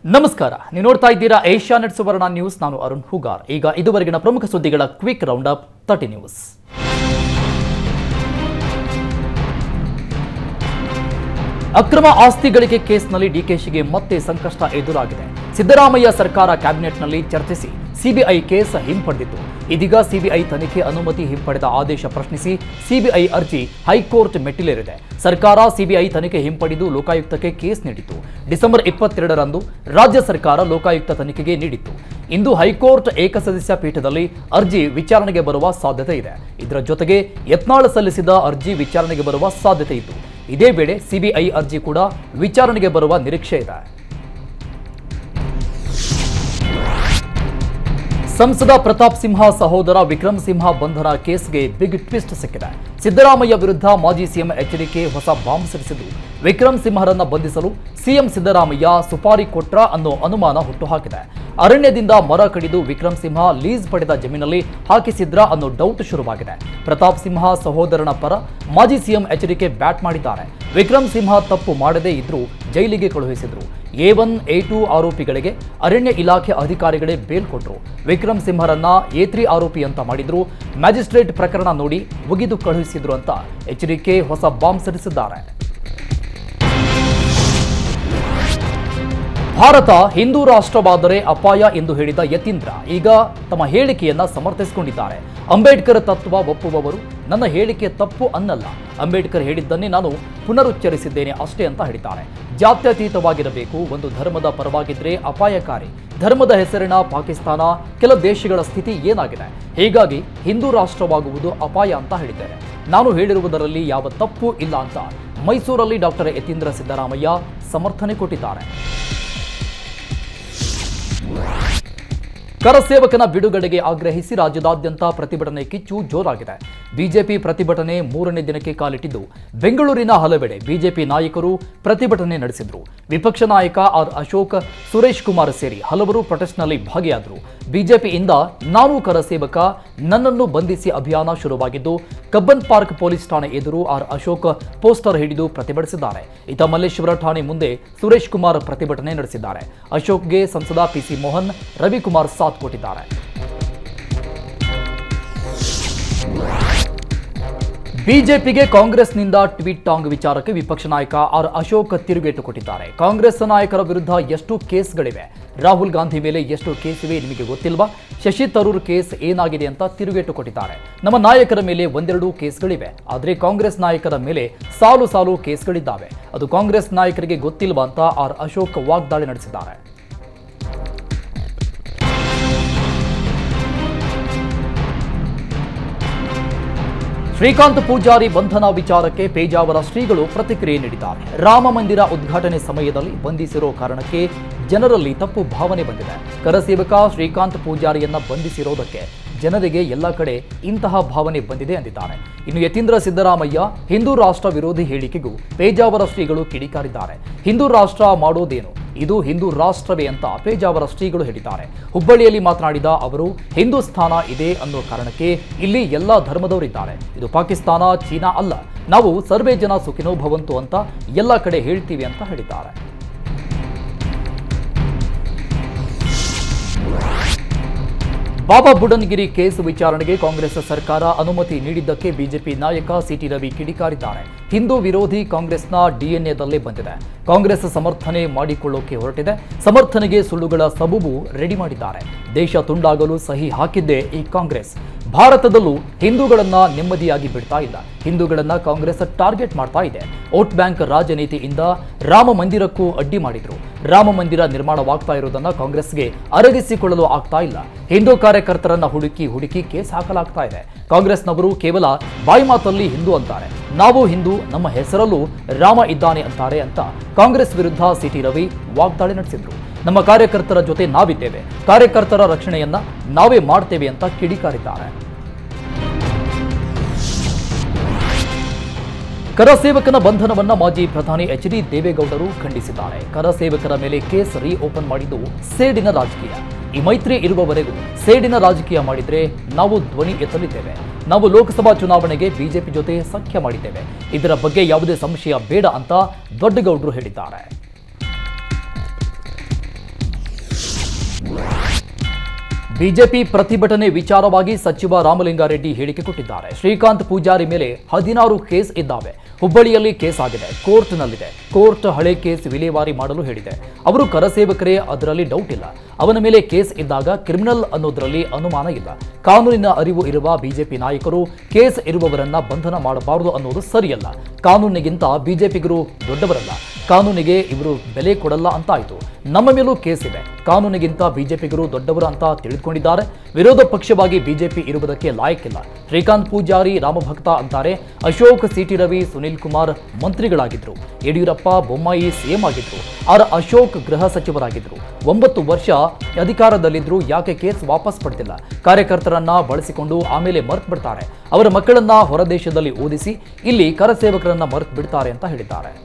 ನಮಸ್ಕಾರ ನೀವು ನೋಡ್ತಾ ಇದ್ದೀರಾ ಏಷ್ಯಾ ನೆಟ್ ಸುವರ್ಣ ನ್ಯೂಸ್ ನಾನು ಅರುಣ್ ಹುಗಾರ್ ಈಗ ಇದುವರೆಗಿನ ಪ್ರಮುಖ ಸುದ್ದಿಗಳ quick round up thirty news ಅಕ್ರಮ ಆಸ್ತಿ ಗಳಿಕೆ ಕೇಸ್ನಲ್ಲಿ ಡಿಕೆಶಿಗೆ ಮತ್ತೆ ಸಂಕಷ್ಟ ಎದುರಾಗಿದೆ ಸಿದ್ದರಾಮಯ್ಯ ಸರ್ಕಾರ ಕ್ಯಾಬಿನೆಟ್ನಲ್ಲಿ ಚರ್ಚಿಸಿ ಸಿಬಿಐ ಕೇಸ್ ಹಿಂಪಡೆದಿತ್ತು ಇದೀಗ ಸಿಬಿಐ ತನಿಖೆ ಅನುಮತಿ ಹಿಂಪಡೆದ ಆದೇಶ ಪ್ರಶ್ನಿಸಿ ಸಿಬಿಐ ಅರ್ಜಿ ಹೈಕೋರ್ಟ್ ಮೆಟ್ಟಿಲೇರಿದೆ ಸರ್ಕಾರ ಸಿಬಿಐ ತನಿಖೆ ಹಿಂಪಡೆದು ಲೋಕಾಯುಕ್ತಕ್ಕೆ ಕೇಸ್ ನೀಡಿತು ಡಿಸೆಂಬರ್ ಇಪ್ಪತ್ತೆರಡರಂದು ರಾಜ್ಯ ಸರ್ಕಾರ ಲೋಕಾಯುಕ್ತ ತನಿಖೆಗೆ ನೀಡಿತ್ತು ಇಂದು ಹೈಕೋರ್ಟ್ ಏಕಸದಸ್ಯ ಪೀಠದಲ್ಲಿ ಅರ್ಜಿ ವಿಚಾರಣೆಗೆ ಬರುವ ಸಾಧ್ಯತೆ ಇದೆ ಇದರ ಜೊತೆಗೆ ಯತ್ನಾಳ್ ಸಲ್ಲಿಸಿದ ಅರ್ಜಿ ವಿಚಾರಣೆಗೆ ಬರುವ ಸಾಧ್ಯತೆ ಇತ್ತು ಇದೇ ವೇಳೆ ಸಿಬಿಐ ಅರ್ಜಿ ಕೂಡ ವಿಚಾರಣೆಗೆ ಬರುವ ನಿರೀಕ್ಷೆ ಇದೆ ಸಂಸದ ಪ್ರತಾಪ್ ಸಿಂಹ ಸಹೋದರ ವಿಕ್ರಮ್ ಸಿಂಹ ಬಂಧನ ಕೇಸ್ಗೆ ಬಿಗ್ ಟ್ವಿಸ್ಟ್ ಸಿಕ್ಕಿದೆ ಸಿದ್ದರಾಮಯ್ಯ ವಿರುದ್ಧ ಮಾಜಿ ಸಿಎಂ ಎಚ್ಚರಿಕೆ ಹೊಸ ಬಾಂಬ್ ಸಿಡಿಸಿದ್ದು ವಿಕ್ರಮ್ ಸಿಂಹರನ್ನ ಬಂಧಿಸಲು ಸಿಎಂ ಸಿದ್ದರಾಮಯ್ಯ ಸುಪಾರಿ ಕೊಟ್ರ ಅನ್ನೋ ಅನುಮಾನ ಹುಟ್ಟುಹಾಕಿದೆ ಅರಣ್ಯದಿಂದ ಮರ ಕಡಿದು ವಿಕ್ರಮ್ ಸಿಂಹ ಲೀಸ್ ಪಡೆದ ಜಮೀನಲ್ಲಿ ಹಾಕಿಸಿದ್ರ ಅನ್ನೋ ಡೌಟ್ ಶುರುವಾಗಿದೆ ಪ್ರತಾಪ್ ಸಿಂಹ ಸಹೋದರನ ಪರ ಮಾಜಿ ಸಿಎಂ ಎಚ್ಚರಿಕೆ ಬ್ಯಾಟ್ ಮಾಡಿದ್ದಾರೆ ವಿಕ್ರಮ್ ಸಿಂಹ ತಪ್ಪು ಮಾಡದೇ ಇದ್ರೂ ಜೈಲಿಗೆ ಕಳುಹಿಸಿದ್ರು ಎ ಒನ್ ಎ ಟು ಆರೋಪಿಗಳಿಗೆ ಅರಣ್ಯ ಇಲಾಖೆ ಅಧಿಕಾರಿಗಳೇ ಬೇಲ್ ಕೊಟ್ಟರು ವಿಕ್ರಮ್ ಸಿಂಹರನ್ನ ಎ ತ್ರೀ ಆರೋಪಿ ಅಂತ ಮಾಡಿದ್ರು ಮ್ಯಾಜಿಸ್ಟ್ರೇಟ್ ಪ್ರಕರಣ ನೋಡಿ ಮುಗಿದು ಕಳುಹಿಸಿದ್ರು ಅಂತ ಎಚ್ಚರಿಕೆ ಹೊಸ ಬಾಂಬ್ ಸಿಡಿಸಿದ್ದಾರೆ ಭಾರತ ಹಿಂದೂ ರಾಷ್ಟ್ರವಾದರೆ ಅಪಾಯ ಎಂದು ಹೇಳಿದ ಯತೀಂದ್ರ ಈಗ ತಮ್ಮ ಹೇಳಿಕೆಯನ್ನ ಸಮರ್ಥಿಸಿಕೊಂಡಿದ್ದಾರೆ ಅಂಬೇಡ್ಕರ್ ತತ್ವ ಒಪ್ಪುವವರು ನನ್ನ ಹೇಳಿಕೆ ತಪ್ಪು ಅನ್ನಲ್ಲ ಅಂಬೇಡ್ಕರ್ ಹೇಳಿದ್ದನ್ನೇ ನಾನು ಪುನರುಚ್ಚರಿಸಿದ್ದೇನೆ ಅಷ್ಟೇ ಅಂತ ಹೇಳಿದ್ದಾರೆ ಜಾತ್ಯತೀತವಾಗಿರಬೇಕು ಒಂದು ಧರ್ಮದ ಪರವಾಗಿದ್ರೆ ಅಪಾಯಕಾರಿ ಧರ್ಮದ ಹೆಸರಿನ ಪಾಕಿಸ್ತಾನ ಕೆಲ ದೇಶಗಳ ಸ್ಥಿತಿ ಏನಾಗಿದೆ ಹೀಗಾಗಿ ಹಿಂದೂ ರಾಷ್ಟ್ರವಾಗುವುದು ಅಪಾಯ ಅಂತ ಹೇಳಿದ್ದೇನೆ ನಾನು ಹೇಳಿರುವುದರಲ್ಲಿ ಯಾವ ತಪ್ಪು ಇಲ್ಲ ಅಂತ ಮೈಸೂರಲ್ಲಿ ಡಾಕ್ಟರ್ ಯತೀಂದ್ರ ಸಿದ್ದರಾಮಯ್ಯ ಸಮರ್ಥನೆ ಕೊಟ್ಟಿದ್ದಾರೆ ಕರಸೇವಕನ ಬಿಡುಗಡೆಗೆ ಆಗ್ರಹಿಸಿ ರಾಜ್ಯದಾದ್ಯಂತ ಪ್ರತಿಭಟನೆ ಕಿಚ್ಚು ಜೋರಾಗಿದೆ ಬಿಜೆಪಿ ಪ್ರತಿಭಟನೆ ಮೂರನೇ ದಿನಕ್ಕೆ ಕಾಲಿಟ್ಟಿದ್ದು ಬೆಂಗಳೂರಿನ ಹಲವೆಡೆ ಬಿಜೆಪಿ ನಾಯಕರು ಪ್ರತಿಭಟನೆ ನಡೆಸಿದ್ರು ವಿಪಕ್ಷ ನಾಯಕ ಆರ್ ಅಶೋಕ್ ಸುರೇಶ್ ಕುಮಾರ್ ಸೇರಿ ಹಲವರು ಪ್ರೊಟೆಸ್ಟ್ನಲ್ಲಿ ಭಾಗಿಯಾದರು ಬಿಜೆಪಿಯಿಂದ ನಾನು ಕರಸೇವಕ ನನ್ನನ್ನು ಬಂಧಿಸಿ ಅಭಿಯಾನ ಶುರುವಾಗಿದ್ದು ಕಬ್ಬನ್ ಪಾರ್ಕ್ ಪೊಲೀಸ್ ಠಾಣೆ ಎದುರು ಆರ್ ಅಶೋಕ್ ಪೋಸ್ಟರ್ ಹಿಡಿದು ಪ್ರತಿಭಟಿಸಿದ್ದಾರೆ ಇತ ಮಲ್ಲೇಶ್ವರ ಠಾಣೆ ಮುಂದೆ ಸುರೇಶ್ ಕುಮಾರ್ ಪ್ರತಿಭಟನೆ ನಡೆಸಿದ್ದಾರೆ ಅಶೋಕ್ಗೆ ಸಂಸದ ಪಿಸಿ ಮೋಹನ್ ರವಿಕುಮಾರ್ ಸಾಥ್ ಕೊಟ್ಟಿದ್ದಾರೆ ಬಿಜೆಪಿಗೆ ಕಾಂಗ್ರೆಸ್ನಿಂದ ಟ್ವೀಟ್ ಟಾಂಗ್ ವಿಚಾರಕ್ಕೆ ವಿಪಕ್ಷ ನಾಯಕ ಆರ್ ಅಶೋಕ್ ತಿರುಗೇಟು ಕೊಟ್ಟಿದ್ದಾರೆ ಕಾಂಗ್ರೆಸ್ ನಾಯಕರ ವಿರುದ್ಧ ಎಷ್ಟು ಕೇಸ್ಗಳಿವೆ ರಾಹುಲ್ ಗಾಂಧಿ ಮೇಲೆ ಎಷ್ಟು ಕೇಸ್ ಇವೆ ನಿಮಗೆ ಗೊತ್ತಿಲ್ವಾ ಶಶಿ ತರೂರ್ ಕೇಸ್ ಏನಾಗಿದೆ ಅಂತ ತಿರುಗೇಟು ಕೊಟ್ಟಿದ್ದಾರೆ ನಮ್ಮ ನಾಯಕರ ಮೇಲೆ ಒಂದೆರಡು ಕೇಸ್ಗಳಿವೆ ಆದರೆ ಕಾಂಗ್ರೆಸ್ ನಾಯಕರ ಮೇಲೆ ಸಾಲು ಸಾಲು ಕೇಸ್ಗಳಿದ್ದಾವೆ ಅದು ಕಾಂಗ್ರೆಸ್ ನಾಯಕರಿಗೆ ಗೊತ್ತಿಲ್ವಾ ಅಂತ ಆರ್ ಅಶೋಕ್ ವಾಗ್ದಾಳಿ ನಡೆಸಿದ್ದಾರೆ ಶ್ರೀಕಾಂತ್ ಪೂಜಾರಿ ಬಂಧನ ವಿಚಾರಕ್ಕೆ ಪೇಜಾವರ ಶ್ರೀಗಳು ಪ್ರತಿಕ್ರಿಯೆ ನೀಡಿದ್ದಾರೆ ರಾಮ ಮಂದಿರ ಉದ್ಘಾಟನೆ ಸಮಯದಲ್ಲಿ ಬಂಧಿಸಿರೋ ಕಾರಣಕ್ಕೆ ಜನರಲ್ಲಿ ತಪ್ಪು ಭಾವನೆ ಬಂದಿದೆ ಕರಸೇವಕ ಶ್ರೀಕಾಂತ್ ಪೂಜಾರಿಯನ್ನ ಬಂಧಿಸಿರೋದಕ್ಕೆ ಜನರಿಗೆ ಎಲ್ಲ ಕಡೆ ಇಂತಹ ಭಾವನೆ ಬಂದಿದೆ ಎಂದಿದ್ದಾರೆ ಇನ್ನು ಯತೀಂದ್ರ ಸಿದ್ದರಾಮಯ್ಯ ಹಿಂದೂ ರಾಷ್ಟ್ರ ವಿರೋಧಿ ಹೇಳಿಕೆಗೂ ಪೇಜಾವರ ಶ್ರೀಗಳು ಕಿಡಿಕಾರಿದ್ದಾರೆ ಹಿಂದೂ ರಾಷ್ಟ್ರ ಮಾಡೋದೇನು ಇದು ಹಿಂದೂ ರಾಷ್ಟ್ರವೇ ಅಂತ ಪೇಜಾವರ ಶ್ರೀಗಳು ಹೇಳಿದ್ದಾರೆ ಹುಬ್ಬಳ್ಳಿಯಲ್ಲಿ ಮಾತನಾಡಿದ ಅವರು ಹಿಂದೂಸ್ಥಾನ ಇದೆ ಅನ್ನೋ ಕಾರಣಕ್ಕೆ ಇಲ್ಲಿ ಎಲ್ಲ ಧರ್ಮದವರಿದ್ದಾರೆ ಇದು ಪಾಕಿಸ್ತಾನ ಚೀನಾ ಅಲ್ಲ ನಾವು ಸರ್ವೇ ಜನ ಸುಖಿನೋ ಭವಂತು ಅಂತ ಎಲ್ಲ ಕಡೆ ಹೇಳ್ತೀವಿ ಅಂತ ಹೇಳಿದ್ದಾರೆ ಬಾಬಾ ಬುಡನ್ಗಿರಿ ಕೇಸ್ ವಿಚಾರಣೆಗೆ ಕಾಂಗ್ರೆಸ್ ಸರ್ಕಾರ ಅನುಮತಿ ನೀಡಿದ್ದಕ್ಕೆ ಬಿಜೆಪಿ ನಾಯಕ ಸಿಟಿ ರವಿ ಕಿಡಿಕಾರಿದ್ದಾರೆ ಹಿಂದೂ ವಿರೋಧಿ ಕಾಂಗ್ರೆಸ್ನ ಡಿಎನ್ಎದಲ್ಲೇ ಬಂದಿದೆ ಕಾಂಗ್ರೆಸ್ ಸಮರ್ಥನೆ ಮಾಡಿಕೊಳ್ಳೋಕೆ ಹೊರಟಿದೆ ಸಮರ್ಥನೆಗೆ ಸುಳ್ಳುಗಳ ಸಬೂಬು ರೆಡಿ ಮಾಡಿದ್ದಾರೆ ದೇಶ ತುಂಡಾಗಲು ಸಹಿ ಹಾಕಿದ್ದೇ ಈ ಕಾಂಗ್ರೆಸ್ ಭಾರತದಲ್ಲೂ ಹಿಂದೂಗಳನ್ನ ನೆಮ್ಮದಿಯಾಗಿ ಬಿಡ್ತಾ ಇಲ್ಲ ಹಿಂದೂಗಳನ್ನ ಕಾಂಗ್ರೆಸ್ ಟಾರ್ಗೆಟ್ ಮಾಡ್ತಾ ಇದೆ ವೋಟ್ ಬ್ಯಾಂಕ್ ರಾಜನೀತಿಯಿಂದ ರಾಮ ಮಂದಿರಕ್ಕೂ ಅಡ್ಡಿ ಮಾಡಿದ್ರು ರಾಮ ಮಂದಿರ ನಿರ್ಮಾಣವಾಗ್ತಾ ಇರೋದನ್ನ ಕಾಂಗ್ರೆಸ್ಗೆ ಅರಗಿಸಿಕೊಳ್ಳಲು ಆಗ್ತಾ ಇಲ್ಲ ಹಿಂದೂ ಕಾರ್ಯಕರ್ತರನ್ನ ಹುಡುಕಿ ಹುಡುಕಿ ಕೇಸ್ ಹಾಕಲಾಗ್ತಾ ಇದೆ ಕಾಂಗ್ರೆಸ್ನವರು ಕೇವಲ ಬಾಯಿ ಮಾತಲ್ಲಿ ಹಿಂದೂ ಅಂತಾರೆ ನಾವು ಹಿಂದೂ ನಮ್ಮ ಹೆಸರಲ್ಲೂ ರಾಮ ಇದ್ದಾನೆ ಅಂತಾರೆ ಅಂತ ಕಾಂಗ್ರೆಸ್ ವಿರುದ್ಧ ಸಿಟಿ ರವಿ ವಾಗ್ದಾಳಿ ನಡೆಸಿದ್ರು ನಮ್ಮ ಕಾರ್ಯಕರ್ತರ ಜೊತೆ ನಾವಿದ್ದೇವೆ ಕಾರ್ಯಕರ್ತರ ರಕ್ಷಣೆಯನ್ನ ನಾವೇ ಮಾಡ್ತೇವೆ ಅಂತ ಕಿಡಿಕಾರಿದ್ದಾರೆ ಕರಸೇವಕನ ಬಂಧನವನ್ನ ಮಾಜಿ ಪ್ರಧಾನಿ ಎಚ್ ಡಿ ದೇವೇಗೌಡರು ಖಂಡಿಸಿದ್ದಾರೆ ಕರಸೇವಕರ ಮೇಲೆ ಕೇಸ್ ರೀ ಓಪನ್ ಮಾಡಿದ್ದು ಸೇಡಿನ ರಾಜಕೀಯ ಈ ಮೈತ್ರಿ ಇರುವವರೆಗೂ ಸೇಡಿನ ರಾಜಕೀಯ ಮಾಡಿದ್ರೆ ನಾವು ಧ್ವನಿ ಎತ್ತಲಿದ್ದೇವೆ ನಾವು ಲೋಕಸಭಾ ಚುನಾವಣೆಗೆ ಬಿಜೆಪಿ ಜೊತೆ ಸಖ್ಯ ಮಾಡಿದ್ದೇವೆ ಇದರ ಬಗ್ಗೆ ಯಾವುದೇ ಸಂಶಯ ಬೇಡ ಅಂತ ದೊಡ್ಡಗೌಡರು ಹೇಳಿದ್ದಾರೆ ಬಿಜೆಪಿ ಪ್ರತಿಭಟನೆ ವಿಚಾರವಾಗಿ ಸಚಿವ ರಾಮಲಿಂಗಾರೆಡ್ಡಿ ಹೇಳಿಕೆ ಕೊಟ್ಟಿದ್ದಾರೆ ಶ್ರೀಕಾಂತ್ ಪೂಜಾರಿ ಮೇಲೆ ಹದಿನಾರು ಕೇಸ್ ಇದ್ದಾವೆ ಹುಬ್ಬಳ್ಳಿಯಲ್ಲಿ ಕೇಸ್ ಆಗಿದೆ ಕೋರ್ಟ್ನಲ್ಲಿದೆ ಕೋರ್ಟ್ ಹಳೆ ಕೇಸ್ ವಿಲೇವಾರಿ ಮಾಡಲು ಹೇಳಿದೆ ಅವರು ಕರಸೇವಕರೇ ಅದರಲ್ಲಿ ಡೌಟ್ ಇಲ್ಲ ಅವನ ಮೇಲೆ ಕೇಸ್ ಇದ್ದಾಗ ಕ್ರಿಮಿನಲ್ ಅನ್ನೋದರಲ್ಲಿ ಅನುಮಾನ ಇಲ್ಲ ಕಾನೂನಿನ ಅರಿವು ಇರುವ ಬಿಜೆಪಿ ನಾಯಕರು ಕೇಸ್ ಇರುವವರನ್ನ ಬಂಧನ ಮಾಡಬಾರದು ಅನ್ನೋದು ಸರಿಯಲ್ಲ ಕಾನೂನಿಗಿಂತ ಬಿಜೆಪಿಗರು ದೊಡ್ಡವರಲ್ಲ ಕಾನೂನಿಗೆ ಇವರು ಬೆಲೆ ಕೊಡಲ್ಲ ಅಂತ ಆಯ್ತು ನಮ್ಮ ಮೇಲೂ ಕೇಸ್ ಇದೆ ಕಾನೂನಿಗಿಂತ ಬಿಜೆಪಿಗರು ದೊಡ್ಡವರು ಅಂತ ತಿಳಿದುಕೊಂಡಿದ್ದಾರೆ ವಿರೋಧ ಪಕ್ಷವಾಗಿ ಬಿಜೆಪಿ ಇರುವುದಕ್ಕೆ ಲಾಯಕ್ಕಿಲ್ಲ ಶ್ರೀಕಾಂತ್ ಪೂಜಾರಿ ರಾಮಭಕ್ತ ಅಂತಾರೆ ಅಶೋಕ್ ಸಿಟಿ ರವಿ ಸುನಿಲ್ ಕುಮಾರ್ ಮಂತ್ರಿಗಳಾಗಿದ್ರು ಯಡಿಯೂರಪ್ಪ ಬೊಮ್ಮಾಯಿ ಸಿಎಂ ಆಗಿದ್ರು ಆರ ಅಶೋಕ್ ಗೃಹ ಸಚಿವರಾಗಿದ್ರು ಒಂಬತ್ತು ವರ್ಷ ಅಧಿಕಾರದಲ್ಲಿದ್ರು ಯಾಕೆ ಕೇಸ್ ವಾಪಸ್ ಪಡ್ತಿಲ್ಲ ಕಾರ್ಯಕರ್ತರನ್ನ ಬಳಸಿಕೊಂಡು ಆಮೇಲೆ ಮರ್ತ್ ಬಿಡ್ತಾರೆ ಅವರ ಮಕ್ಕಳನ್ನ ಹೊರದೇಶದಲ್ಲಿ ಓದಿಸಿ ಇಲ್ಲಿ ಕರಸೇವಕರನ್ನ ಮರ್ತ್ ಬಿಡ್ತಾರೆ ಅಂತ ಹೇಳಿದ್ದಾರೆ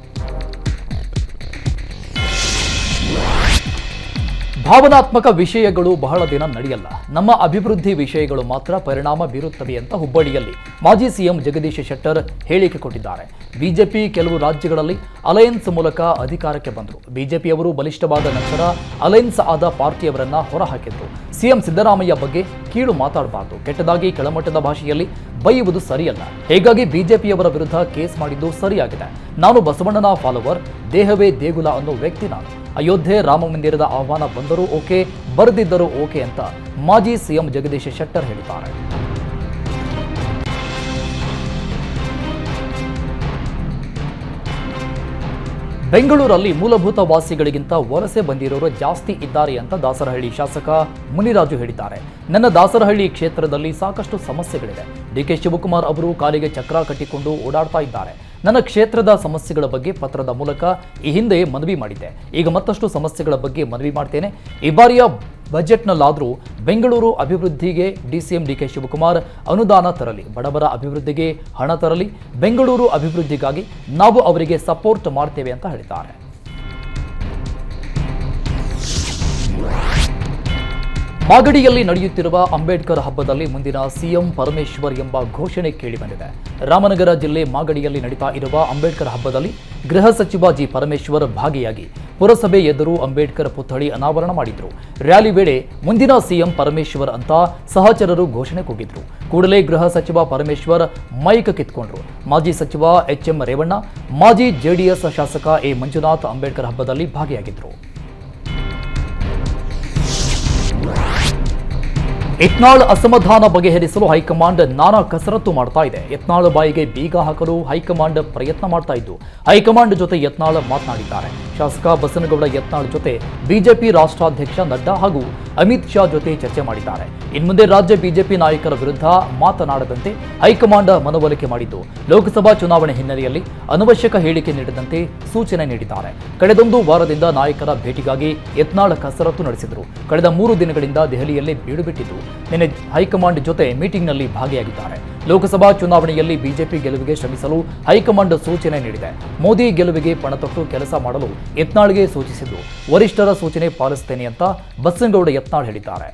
ಭಾವನಾತ್ಮಕ ವಿಷಯಗಳು ಬಹಳ ದಿನ ನಡೆಯಲ್ಲ ನಮ್ಮ ಅಭಿವೃದ್ಧಿ ವಿಷಯಗಳು ಮಾತ್ರ ಪರಿಣಾಮ ಬೀರುತ್ತವೆ ಅಂತ ಹುಬ್ಬಳ್ಳಿಯಲ್ಲಿ ಮಾಜಿ ಸಿಎಂ ಜಗದೀಶ್ ಶೆಟ್ಟರ್ ಹೇಳಿಕೆ ಕೊಟ್ಟಿದ್ದಾರೆ ಬಿಜೆಪಿ ಕೆಲವು ರಾಜ್ಯಗಳಲ್ಲಿ ಅಲಯನ್ಸ್ ಮೂಲಕ ಅಧಿಕಾರಕ್ಕೆ ಬಂದರು ಬಿಜೆಪಿಯವರು ಬಲಿಷ್ಠವಾದ ನಂತರ ಅಲಯನ್ಸ್ ಆದ ಪಾರ್ಟಿಯವರನ್ನ ಹೊರಹಾಕಿದ್ರು ಸಿಎಂ ಸಿದ್ದರಾಮಯ್ಯ ಬಗ್ಗೆ ಕೀಳು ಮಾತಾಡಬಾರದು ಕೆಟ್ಟದಾಗಿ ಕೆಳಮಟ್ಟದ ಭಾಷೆಯಲ್ಲಿ ಬೈಯುವುದು ಸರಿಯಲ್ಲ ಹೀಗಾಗಿ ಬಿಜೆಪಿಯವರ ವಿರುದ್ಧ ಕೇಸ್ ಮಾಡಿದ್ದು ಸರಿಯಾಗಿದೆ ನಾನು ಬಸವಣ್ಣನ ಫಾಲೋವರ್ ದೇಹವೇ ದೇಗುಲ ಅನ್ನೋ ವ್ಯಕ್ತಿ ನಾನು ಅಯೋಧ್ಯೆ ರಾಮ ಮಂದಿರದ ಆಹ್ವಾನ ಬಂದರೂ ಓಕೆ ಬರೆದಿದ್ದರೂ ಓಕೆ ಅಂತ ಮಾಜಿ ಸಿಎಂ ಜಗದೀಶ್ ಶೆಟ್ಟರ್ ಹೇಳಿದ್ದಾರೆ ಬೆಂಗಳೂರಲ್ಲಿ ಮೂಲಭೂತ ವಾಸಿಗಳಿಗಿಂತ ವಲಸೆ ಬಂದಿರೋರು ಜಾಸ್ತಿ ಇದ್ದಾರೆ ಅಂತ ದಾಸರಹಳ್ಳಿ ಶಾಸಕ ಮುನಿರಾಜು ಹೇಳಿದ್ದಾರೆ ನನ್ನ ದಾಸರಹಳ್ಳಿ ಕ್ಷೇತ್ರದಲ್ಲಿ ಸಾಕಷ್ಟು ಸಮಸ್ಯೆಗಳಿದೆ ಡಿಕೆ ಶಿವಕುಮಾರ್ ಅವರು ಕಾಲಿಗೆ ಚಕ್ರ ಕಟ್ಟಿಕೊಂಡು ಓಡಾಡ್ತಾ ಇದ್ದಾರೆ ನನ್ನ ಕ್ಷೇತ್ರದ ಸಮಸ್ಯೆಗಳ ಬಗ್ಗೆ ಪತ್ರದ ಮೂಲಕ ಈ ಹಿಂದೆ ಮನವಿ ಮಾಡಿದ್ದೆ ಈಗ ಮತ್ತಷ್ಟು ಸಮಸ್ಯೆಗಳ ಬಗ್ಗೆ ಮನವಿ ಮಾಡ್ತೇನೆ ಈ ಬಾರಿಯ ಬಜೆಟ್ನಲ್ಲಾದರೂ ಬೆಂಗಳೂರು ಅಭಿವೃದ್ಧಿಗೆ ಡಿಸಿಎಂ ಡಿಕೆ ಶಿವಕುಮಾರ್ ಅನುದಾನ ತರಲಿ ಬಡವರ ಅಭಿವೃದ್ಧಿಗೆ ಹಣ ತರಲಿ ಬೆಂಗಳೂರು ಅಭಿವೃದ್ಧಿಗಾಗಿ ನಾವು ಅವರಿಗೆ ಸಪೋರ್ಟ್ ಮಾಡ್ತೇವೆ ಅಂತ ಹೇಳಿದ್ದಾರೆ ಮಾಗಡಿಯಲ್ಲಿ ನಡೆಯುತ್ತಿರುವ ಅಂಬೇಡ್ಕರ್ ಹಬ್ಬದಲ್ಲಿ ಮುಂದಿನ ಸಿಎಂ ಪರಮೇಶ್ವರ್ ಎಂಬ ಘೋಷಣೆ ಕೇಳಿಬಂದಿದೆ ರಾಮನಗರ ಜಿಲ್ಲೆ ಮಾಗಡಿಯಲ್ಲಿ ನಡೀತಾ ಇರುವ ಅಂಬೇಡ್ಕರ್ ಹಬ್ಬದಲ್ಲಿ ಗೃಹ ಸಚಿವ ಜಿ ಪರಮೇಶ್ವರ್ ಭಾಗಿಯಾಗಿ ಪುರಸಭೆ ಎದುರು ಅಂಬೇಡ್ಕರ್ ಪುತ್ಥಳಿ ಅನಾವರಣ ಮಾಡಿದ್ರು ರ್ಯಾಲಿ ವೇಳೆ ಮುಂದಿನ ಸಿಎಂ ಪರಮೇಶ್ವರ್ ಅಂತ ಸಹಚರರು ಘೋಷಣೆ ಕೂಗಿದ್ರು ಕೂಡಲೇ ಗೃಹ ಸಚಿವ ಪರಮೇಶ್ವರ್ ಮೈಕ್ ಕಿತ್ಕೊಂಡ್ರು ಮಾಜಿ ಸಚಿವ ಎಚ್ ಎಂ ರೇವಣ್ಣ ಮಾಜಿ ಜೆಡಿಎಸ್ ಶಾಸಕ ಎ ಮಂಜುನಾಥ್ ಅಂಬೇಡ್ಕರ್ ಹಬ್ಬದಲ್ಲಿ ಭಾಗಿಯಾಗಿದ್ರು ಯತ್ನಾಳ್ ಅಸಮಾಧಾನ ಬಗೆಹರಿಸಲು ಹೈಕಮಾಂಡ್ ನಾನಾ ಕಸರತ್ತು ಮಾಡ್ತಾ ಇದೆ ಯತ್ನಾಳ್ ಬಾಯಿಗೆ ಬೀಗ ಹಾಕಲು ಹೈಕಮಾಂಡ್ ಪ್ರಯತ್ನ ಮಾಡ್ತಾ ಇದ್ದು ಹೈಕಮಾಂಡ್ ಜೊತೆ ಯತ್ನಾಳ್ ಮಾತನಾಡಿದ್ದಾರೆ ಶಾಸಕ ಬಸನಗೌಡ ಯತ್ನಾಳ್ ಜೊತೆ ಬಿಜೆಪಿ ರಾಷ್ಟ್ರಾಧ್ಯಕ್ಷ ನಡ್ಡಾ ಹಾಗೂ ಅಮಿತ್ ಶಾ ಜೊತೆ ಚರ್ಚೆ ಮಾಡಿದ್ದಾರೆ ಇನ್ಮುಂದೆ ರಾಜ್ಯ ಬಿಜೆಪಿ ನಾಯಕರ ವಿರುದ್ಧ ಮಾತನಾಡದಂತೆ ಹೈಕಮಾಂಡ್ ಮನವೊಲಿಕೆ ಮಾಡಿದ್ದು ಲೋಕಸಭಾ ಚುನಾವಣೆ ಹಿನ್ನೆಲೆಯಲ್ಲಿ ಅನವಶ್ಯಕ ಹೇಳಿಕೆ ನೀಡದಂತೆ ಸೂಚನೆ ನೀಡಿದ್ದಾರೆ ಕಳೆದೊಂದು ವಾರದಿಂದ ನಾಯಕರ ಭೇಟಿಗಾಗಿ ಯತ್ನಾಳ್ ಕಸರತ್ತು ನಡೆಸಿದರು ಕಳೆದ ಮೂರು ದಿನಗಳಿಂದ ದೆಹಲಿಯಲ್ಲೇ ಬೀಡು ಬಿಟ್ಟಿದ್ದು ನಿನ್ನೆ ಹೈಕಮಾಂಡ್ ಜೊತೆ ಮೀಟಿಂಗ್ನಲ್ಲಿ ಭಾಗಿಯಾಗಿದ್ದಾರೆ ಲೋಕಸಭಾ ಚುನಾವಣೆಯಲ್ಲಿ ಬಿಜೆಪಿ ಗೆಲುವಿಗೆ ಶ್ರಮಿಸಲು ಹೈಕಮಾಂಡ್ ಸೂಚನೆ ನೀಡಿದೆ ಮೋದಿ ಗೆಲುವಿಗೆ ಪಣತೊಟ್ಟು ಕೆಲಸ ಮಾಡಲು ಯತ್ನಾಳ್ಗೆ ಸೂಚಿಸಿದ್ದು ವರಿಷ್ಠರ ಸೂಚನೆ ಪಾಲಿಸುತ್ತೇನೆ ಅಂತ ಬಸನಗೌಡ ಯತ್ನಾಳ್ ಹೇಳಿದ್ದಾರೆ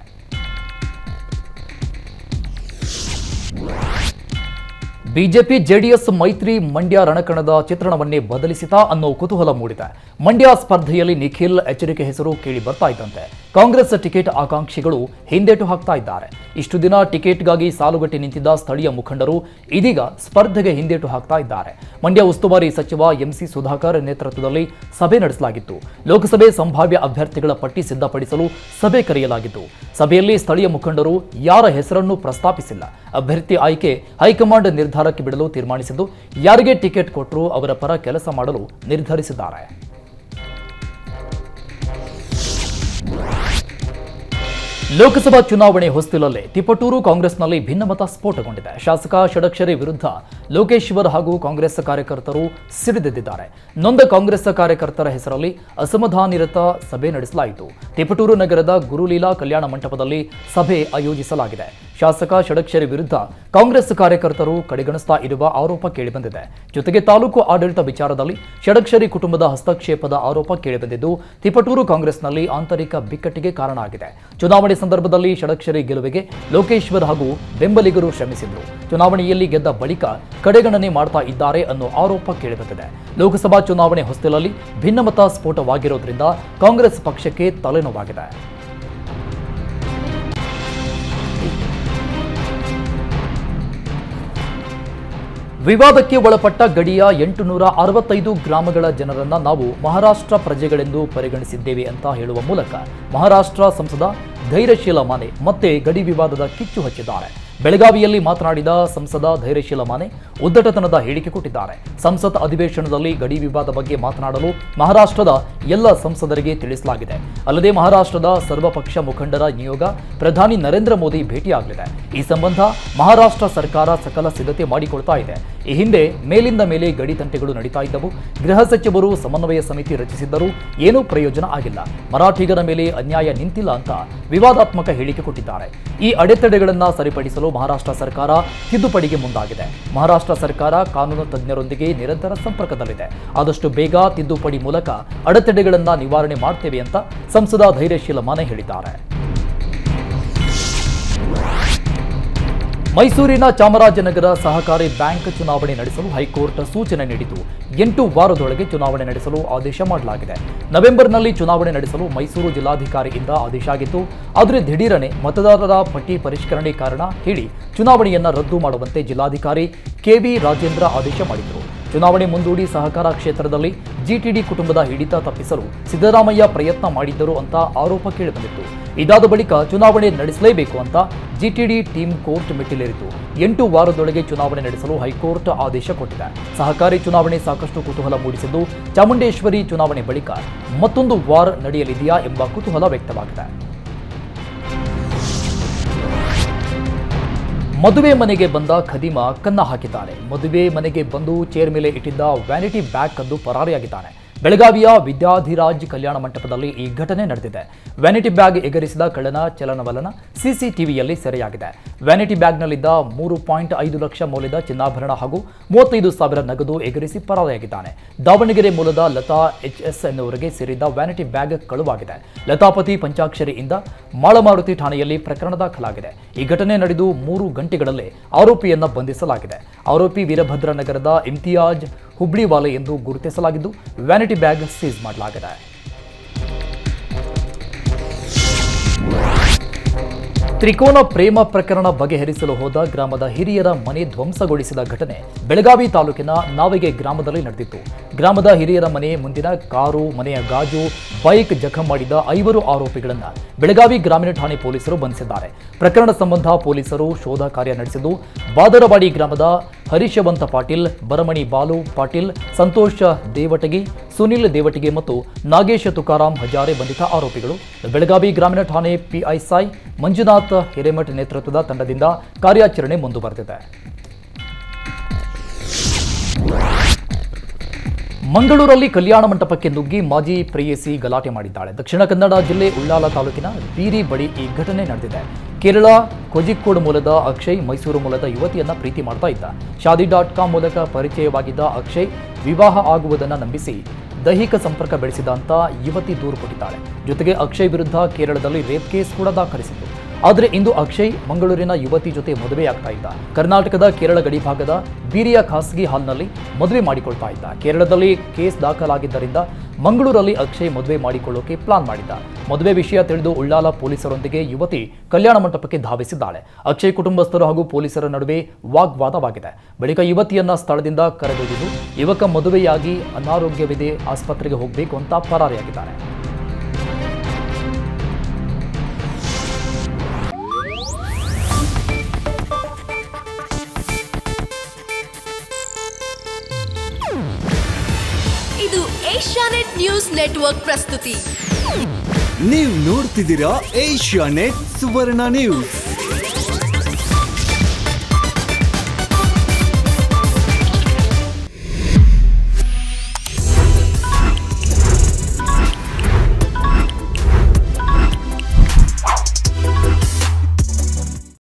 ಬಿಜೆಪಿ ಜೆಡಿಎಸ್ ಮೈತ್ರಿ ಮಂಡ್ಯ ರಣಕಣದ ಚಿತ್ರಣವನ್ನೇ ಬದಲಿಸಿತಾ ಅನ್ನೋ ಕುತೂಹಲ ಮೂಡಿದೆ ಮಂಡ್ಯ ಸ್ಪರ್ಧೆಯಲ್ಲಿ ನಿಖಿಲ್ ಎಚ್ಚರಿಕೆ ಹೆಸರು ಕೇಳಿ ಬರ್ತಾ ಇದ್ದಂತೆ ಕಾಂಗ್ರೆಸ್ ಟಿಕೆಟ್ ಆಕಾಂಕ್ಷಿಗಳು ಹಿಂದೇಟು ಹಾಕ್ತಾ ಇದ್ದಾರೆ ಇಷ್ಟು ದಿನ ಟಿಕೆಟ್ಗಾಗಿ ಸಾಲುಗಟ್ಟಿ ನಿಂತಿದ್ದ ಸ್ಥಳೀಯ ಮುಖಂಡರು ಇದೀಗ ಸ್ಪರ್ಧೆಗೆ ಹಿಂದೇಟು ಹಾಕ್ತಾ ಇದ್ದಾರೆ ಮಂಡ್ಯ ಉಸ್ತುವಾರಿ ಸಚಿವ ಎಂಸಿ ಸುಧಾಕರ್ ನೇತೃತ್ವದಲ್ಲಿ ಸಭೆ ನಡೆಸಲಾಗಿತ್ತು ಲೋಕಸಭೆ ಸಂಭಾವ್ಯ ಅಭ್ಯರ್ಥಿಗಳ ಪಟ್ಟಿ ಸಿದ್ಧಪಡಿಸಲು ಸಭೆ ಕರೆಯಲಾಗಿತ್ತು ಸಭೆಯಲ್ಲಿ ಸ್ಥಳೀಯ ಮುಖಂಡರು ಯಾರ ಹೆಸರನ್ನು ಪ್ರಸ್ತಾಪಿಸಿಲ್ಲ ಅಭ್ಯರ್ಥಿ ಆಯ್ಕೆ ಹೈಕಮಾಂಡ್ ನಿರ್ಧಾರಕ್ಕೆ ಬಿಡಲು ತೀರ್ಮಾನಿಸಿದ್ದು ಯಾರಿಗೆ ಟಿಕೆಟ್ ಕೊಟ್ಟರೂ ಅವರ ಪರ ಕೆಲಸ ಮಾಡಲು ನಿರ್ಧರಿಸಿದ್ದಾರೆ ಲೋಕಸಭಾ ಚುನಾವಣೆ ಹೊಸ್ತಿಲಲ್ಲೇ ತಿಪಟೂರು ಕಾಂಗ್ರೆಸ್ನಲ್ಲಿ ಭಿನ್ನಮತ ಸ್ಫೋಟಗೊಂಡಿದೆ ಶಾಸಕ ಷಡಕ್ಷರಿ ವಿರುದ್ಧ ಲೋಕೇಶ್ವರ್ ಹಾಗೂ ಕಾಂಗ್ರೆಸ್ ಕಾರ್ಯಕರ್ತರು ಸಿಡಿದೆದ್ದಿದ್ದಾರೆ ನೊಂದ ಕಾಂಗ್ರೆಸ್ ಕಾರ್ಯಕರ್ತರ ಹೆಸರಲ್ಲಿ ಅಸಮಾಧಾನಿರತ ಸಭೆ ನಡೆಸಲಾಯಿತು ತಿಪಟೂರು ನಗರದ ಗುರುಲೀಲಾ ಕಲ್ಯಾಣ ಮಂಟಪದಲ್ಲಿ ಸಭೆ ಆಯೋಜಿಸಲಾಗಿದೆ ಶಾಸಕ ಷಡಕ್ಷರಿ ವಿರುದ್ಧ ಕಾಂಗ್ರೆಸ್ ಕಾರ್ಯಕರ್ತರು ಕಡೆಗಣಿಸ್ತಾ ಇರುವ ಆರೋಪ ಕೇಳಿಬಂದಿದೆ ಜೊತೆಗೆ ತಾಲೂಕು ಆಡಳಿತ ವಿಚಾರದಲ್ಲಿ ಷಡಕ್ಷರಿ ಕುಟುಂಬದ ಹಸ್ತಕ್ಷೇಪದ ಆರೋಪ ಕೇಳಿಬಂದಿದ್ದು ತಿಪಟೂರು ಕಾಂಗ್ರೆಸ್ನಲ್ಲಿ ಆಂತರಿಕ ಬಿಕ್ಕಟ್ಟಿಗೆ ಕಾರಣ ಆಗಿದೆ ಚುನಾವಣೆ ಸಂದರ್ಭದಲ್ಲಿ ಷಡಕ್ಷರಿ ಗೆಲುವಿಗೆ ಲೋಕೇಶ್ವರ್ ಹಾಗೂ ಬೆಂಬಲಿಗರು ಶ್ರಮಿಸಿದ್ರು ಚುನಾವಣೆಯಲ್ಲಿ ಗೆದ್ದ ಬಳಿಕ ಕಡೆಗಣನೆ ಮಾಡ್ತಾ ಇದ್ದಾರೆ ಅನ್ನೋ ಆರೋಪ ಕೇಳಿಬಂದಿದೆ ಲೋಕಸಭಾ ಚುನಾವಣೆ ಹೊಸ್ತಿಲಲ್ಲಿ ಭಿನ್ನಮತ ಸ್ಫೋಟವಾಗಿರೋದ್ರಿಂದ ಕಾಂಗ್ರೆಸ್ ಪಕ್ಷಕ್ಕೆ ತಲೆನೋವಾಗಿದೆ ವಿವಾದಕ್ಕೆ ಒಳಪಟ್ಟ ಗಡಿಯ ಎಂಟುನೂರ ಅರವತ್ತೈದು ಗ್ರಾಮಗಳ ಜನರನ್ನ ನಾವು ಮಹಾರಾಷ್ಟ್ರ ಪ್ರಜೆಗಳೆಂದು ಪರಿಗಣಿಸಿದ್ದೇವೆ ಅಂತ ಹೇಳುವ ಮೂಲಕ ಮಹಾರಾಷ್ಟ್ರ ಸಂಸದ ಧೈರ್ಯಶೀಲ ಮಾನೆ ಮತ್ತೆ ಗಡಿ ವಿವಾದದ ಕಿಚ್ಚು ಹಚ್ಚಿದ್ದಾರೆ ಬೆಳಗಾವಿಯಲ್ಲಿ ಮಾತನಾಡಿದ ಸಂಸದ ಧೈರ್ಯಶೀಲ ಮಾನೆ ಉದ್ದಟತನದ ಹೇಳಿಕೆ ಕೊಟ್ಟಿದ್ದಾರೆ ಸಂಸತ್ ಅಧಿವೇಶನದಲ್ಲಿ ಗಡಿ ವಿವಾದ ಬಗ್ಗೆ ಮಾತನಾಡಲು ಮಹಾರಾಷ್ಟ್ರದ ಎಲ್ಲ ಸಂಸದರಿಗೆ ತಿಳಿಸಲಾಗಿದೆ ಅಲ್ಲದೆ ಮಹಾರಾಷ್ಟ್ರದ ಸರ್ವಪಕ್ಷ ಮುಖಂಡರ ನಿಯೋಗ ಪ್ರಧಾನಿ ನರೇಂದ್ರ ಮೋದಿ ಭೇಟಿಯಾಗಲಿದೆ ಈ ಸಂಬಂಧ ಮಹಾರಾಷ್ಟ್ರ ಸರ್ಕಾರ ಸಕಲ ಸಿದ್ಧತೆ ಮಾಡಿಕೊಳ್ತಾ ಇದೆ ಈ ಹಿಂದೆ ಮೇಲಿಂದ ಮೇಲೆ ಗಡಿ ತಂಟೆಗಳು ನಡೀತಾ ಇದ್ದವು ಗೃಹ ಸಚಿವರು ಸಮನ್ವಯ ಸಮಿತಿ ರಚಿಸಿದ್ದರೂ ಏನೂ ಪ್ರಯೋಜನ ಆಗಿಲ್ಲ ಮರಾಠಿಗರ ಮೇಲೆ ಅನ್ಯಾಯ ನಿಂತಿಲ್ಲ ಅಂತ ವಿವಾದಾತ್ಮಕ ಹೇಳಿಕೆ ಕೊಟ್ಟಿದ್ದಾರೆ ಈ ಅಡೆತಡೆಗಳನ್ನು ಸರಿಪಡಿಸಲು ಮಹಾರಾಷ್ಟ್ರ ಸರ್ಕಾರ ತಿದ್ದುಪಡಿಗೆ ಮುಂದಾಗಿದೆ ಮಹಾರಾಷ್ಟ್ರ ಸರ್ಕಾರ ಕಾನೂನು ತಜ್ಞರೊಂದಿಗೆ ನಿರಂತರ ಸಂಪರ್ಕದಲ್ಲಿದೆ ಆದಷ್ಟು ಬೇಗ ತಿದ್ದುಪಡಿ ಮೂಲಕ ಅಡೆತಡೆಗಳನ್ನು ನಿವಾರಣೆ ಮಾಡ್ತೇವೆ ಅಂತ ಸಂಸದ ಧೈರ್ಯಶೀಲ ಮಾನೆ ಹೇಳಿದ್ದಾರೆ ಮೈಸೂರಿನ ಚಾಮರಾಜನಗರ ಸಹಕಾರಿ ಬ್ಯಾಂಕ್ ಚುನಾವಣೆ ನಡೆಸಲು ಹೈಕೋರ್ಟ್ ಸೂಚನೆ ನೀಡಿತು ಎಂಟು ವಾರದೊಳಗೆ ಚುನಾವಣೆ ನಡೆಸಲು ಆದೇಶ ಮಾಡಲಾಗಿದೆ ನವೆಂಬರ್ನಲ್ಲಿ ಚುನಾವಣೆ ನಡೆಸಲು ಮೈಸೂರು ಜಿಲ್ಲಾಧಿಕಾರಿಯಿಂದ ಆದೇಶ ಆಗಿತ್ತು ಆದರೆ ದಿಢೀರನೆ ಮತದಾರರ ಪಟ್ಟಿ ಪರಿಷ್ಕರಣೆ ಕಾರಣ ಹೇಳಿ ಚುನಾವಣೆಯನ್ನ ರದ್ದು ಮಾಡುವಂತೆ ಜಿಲ್ಲಾಧಿಕಾರಿ ಕೆವಿ ರಾಜೇಂದ್ರ ಆದೇಶ ಮಾಡಿದರು ಚುನಾವಣೆ ಮುಂದೂಡಿ ಸಹಕಾರ ಕ್ಷೇತ್ರದಲ್ಲಿ ಜಿಟಿಡಿ ಕುಟುಂಬದ ಹಿಡಿತ ತಪ್ಪಿಸಲು ಸಿದ್ದರಾಮಯ್ಯ ಪ್ರಯತ್ನ ಮಾಡಿದ್ದರು ಅಂತ ಆರೋಪ ಕೇಳಿಬಂದಿತ್ತು ಇದಾದ ಬಳಿಕ ಚುನಾವಣೆ ನಡೆಸಲೇಬೇಕು ಅಂತ ಜಿಟಿಡಿ ಟೀಮ್ ಕೋರ್ಟ್ ಮೆಟ್ಟಿಲೇರಿತು ಎಂಟು ವಾರದೊಳಗೆ ಚುನಾವಣೆ ನಡೆಸಲು ಹೈಕೋರ್ಟ್ ಆದೇಶ ಕೊಟ್ಟಿದೆ ಸಹಕಾರಿ ಚುನಾವಣೆ ಸಾಕಷ್ಟು ಕುತೂಹಲ ಮೂಡಿಸಿದ್ದು ಚಾಮುಂಡೇಶ್ವರಿ ಚುನಾವಣೆ ಬಳಿಕ ಮತ್ತೊಂದು ವಾರ್ ನಡೆಯಲಿದೆಯಾ ಎಂಬ ಕುತೂಹಲ ವ್ಯಕ್ತವಾಗಿದೆ ಮದುವೆ ಮನೆಗೆ ಬಂದ ಖದೀಮ ಕನ್ನ ಹಾಕಿದ್ದಾನೆ ಮದುವೆ ಮನೆಗೆ ಬಂದು ಚೇರ್ ಮೇಲೆ ಇಟ್ಟಿದ್ದ ವ್ಯಾನಿಟಿ ಬ್ಯಾಗ್ ಕದ್ದು ಪರಾರಿಯಾಗಿದ್ದಾನೆ ಬೆಳಗಾವಿಯ ವಿದ್ಯಾಧಿರಾಜ್ ಕಲ್ಯಾಣ ಮಂಟಪದಲ್ಲಿ ಈ ಘಟನೆ ನಡೆದಿದೆ ವ್ಯಾನಿಟಿ ಬ್ಯಾಗ್ ಎಗರಿಸಿದ ಕಳ್ಳನ ಚಲನವಲನ ಸಿಸಿಟಿವಿಯಲ್ಲಿ ಸೆರೆಯಾಗಿದೆ ವ್ಯಾನಿಟಿ ಬ್ಯಾಗ್ನಲ್ಲಿದ್ದ ಮೂರು ಪಾಯಿಂಟ್ ಐದು ಲಕ್ಷ ಮೌಲ್ಯದ ಚಿನ್ನಾಭರಣ ಹಾಗೂ ಮೂವತ್ತೈದು ಸಾವಿರ ನಗದು ಎಗರಿಸಿ ಪರಾರಿಯಾಗಿದ್ದಾನೆ ದಾವಣಗೆರೆ ಮೂಲದ ಲತಾ ಎಚ್ ಎಸ್ ಎನ್ನುವರಿಗೆ ಸೇರಿದ ವ್ಯಾನಿಟಿ ಬ್ಯಾಗ್ ಕಳುವಾಗಿದೆ ಲತಾಪತಿ ಪಂಚಾಕ್ಷರಿಯಿಂದ ಮಾಳಮಾರುತಿ ಠಾಣೆಯಲ್ಲಿ ಪ್ರಕರಣ ದಾಖಲಾಗಿದೆ ಈ ಘಟನೆ ನಡೆದು ಮೂರು ಗಂಟೆಗಳಲ್ಲೇ ಆರೋಪಿಯನ್ನ ಬಂಧಿಸಲಾಗಿದೆ ಆರೋಪಿ ವೀರಭದ್ರ ನಗರದ ಇಮ್ತಿಯಾಜ್ ಹುಬ್ಳಿವಾಲೆ ಎಂದು ಗುರುತಿಸಲಾಗಿದ್ದು ವ್ಯಾನಿಟಿ ಬ್ಯಾಗ್ ಸೀಸ್ ಮಾಡಲಾಗಿದೆ ತ್ರಿಕೋನ ಪ್ರೇಮ ಪ್ರಕರಣ ಬಗೆಹರಿಸಲು ಹೋದ ಗ್ರಾಮದ ಹಿರಿಯರ ಮನೆ ಧ್ವಂಸಗೊಳಿಸಿದ ಘಟನೆ ಬೆಳಗಾವಿ ತಾಲೂಕಿನ ನಾವಿಗೆ ಗ್ರಾಮದಲ್ಲಿ ನಡೆದಿತ್ತು ಗ್ರಾಮದ ಹಿರಿಯರ ಮನೆ ಮುಂದಿನ ಕಾರು ಮನೆಯ ಗಾಜು ಬೈಕ್ ಜಖಂ ಮಾಡಿದ ಐವರು ಆರೋಪಿಗಳನ್ನು ಬೆಳಗಾವಿ ಗ್ರಾಮೀಣ ಠಾಣೆ ಪೊಲೀಸರು ಬಂಧಿಸಿದ್ದಾರೆ ಪ್ರಕರಣ ಸಂಬಂಧ ಪೊಲೀಸರು ಶೋಧ ಕಾರ್ಯ ನಡೆಸಿದ್ದು ಬಾದರವಾಡಿ ಗ್ರಾಮದ ಹರೀಶವಂತ ಪಾಟೀಲ್ ಬರಮಣಿ ಬಾಲು ಪಾಟೀಲ್ ಸಂತೋಷ ದೇವಟಗಿ ಸುನಿಲ್ ದೇವಟಿಗೆ ಮತ್ತು ನಾಗೇಶ ತುಕಾರಾಂ ಹಜಾರೆ ಬಂಧಿತ ಆರೋಪಿಗಳು ಬೆಳಗಾವಿ ಗ್ರಾಮೀಣ ಠಾಣೆ ಪಿಐಸಾಯ್ ಮಂಜುನಾಥ್ ಹಿರೇಮಠ್ ನೇತೃತ್ವದ ತಂಡದಿಂದ ಕಾರ್ಯಾಚರಣೆ ಮುಂದುವರೆದಿದೆ ಮಂಗಳೂರಲ್ಲಿ ಕಲ್ಯಾಣ ಮಂಟಪಕ್ಕೆ ನುಗ್ಗಿ ಮಾಜಿ ಪ್ರೇಯಸಿ ಗಲಾಟೆ ಮಾಡಿದ್ದಾಳೆ ದಕ್ಷಿಣ ಕನ್ನಡ ಜಿಲ್ಲೆ ಉಳ್ಳಾಲ ತಾಲೂಕಿನ ಬೀರಿ ಬಳಿ ಈ ಘಟನೆ ನಡೆದಿದೆ ಕೇರಳ ಕೋಜಿಕ್ಕೋಡ್ ಮೂಲದ ಅಕ್ಷಯ್ ಮೈಸೂರು ಮೂಲದ ಯುವತಿಯನ್ನ ಪ್ರೀತಿ ಮಾಡ್ತಾ ಇದ್ದ ಶಾದಿ ಡಾಟ್ ಕಾಮ್ ಮೂಲಕ ಪರಿಚಯವಾಗಿದ್ದ ಅಕ್ಷಯ್ ವಿವಾಹ ಆಗುವುದನ್ನು ನಂಬಿಸಿ ದೈಹಿಕ ಸಂಪರ್ಕ ಬೆಳೆಸಿದ ಅಂತ ಯುವತಿ ದೂರು ಕೊಟ್ಟಿದ್ದಾಳೆ ಜೊತೆಗೆ ಅಕ್ಷಯ್ ವಿರುದ್ಧ ಕೇರಳದಲ್ಲಿ ರೇಪ್ ಕೇಸ್ ಕೂಡ ದಾಖಲಿಸಿತ್ತು ಆದರೆ ಇಂದು ಅಕ್ಷಯ್ ಮಂಗಳೂರಿನ ಯುವತಿ ಜೊತೆ ಮದುವೆಯಾಗ್ತಾ ಇದ್ದ ಕರ್ನಾಟಕದ ಕೇರಳ ಗಡಿಭಾಗದ ಬೀರಿಯ ಖಾಸಗಿ ಹಾಲ್ನಲ್ಲಿ ಮದುವೆ ಮಾಡಿಕೊಳ್ತಾ ಇದ್ದ ಕೇರಳದಲ್ಲಿ ಕೇಸ್ ದಾಖಲಾಗಿದ್ದರಿಂದ ಮಂಗಳೂರಲ್ಲಿ ಅಕ್ಷಯ್ ಮದುವೆ ಮಾಡಿಕೊಳ್ಳೋಕೆ ಪ್ಲಾನ್ ಮಾಡಿದ್ದ ಮದುವೆ ವಿಷಯ ತಿಳಿದು ಉಳ್ಳಾಲ ಪೊಲೀಸರೊಂದಿಗೆ ಯುವತಿ ಕಲ್ಯಾಣ ಮಂಟಪಕ್ಕೆ ಧಾವಿಸಿದ್ದಾಳೆ ಅಕ್ಷಯ್ ಕುಟುಂಬಸ್ಥರು ಹಾಗೂ ಪೊಲೀಸರ ನಡುವೆ ವಾಗ್ವಾದವಾಗಿದೆ ಬಳಿಕ ಯುವತಿಯನ್ನ ಸ್ಥಳದಿಂದ ಕರೆದೊಯ್ದಿದ್ದು ಯುವಕ ಮದುವೆಯಾಗಿ ಅನಾರೋಗ್ಯವಿದೆ ಆಸ್ಪತ್ರೆಗೆ ಹೋಗಬೇಕು ಅಂತ ಪರಾರಿಯಾಗಿದ್ದಾನೆ ಇದು ಏಷ್ಯಾನೆಟ್ ನ್ಯೂಸ್ ನೆಟ್ವರ್ಕ್ ಪ್ರಸ್ತುತಿ ನೀವು ನೋಡ್ತಿದ್ದೀರಾ ಏಷ್ಯಾ ನೆಟ್ ಸುವರ್ಣ ನ್ಯೂಸ್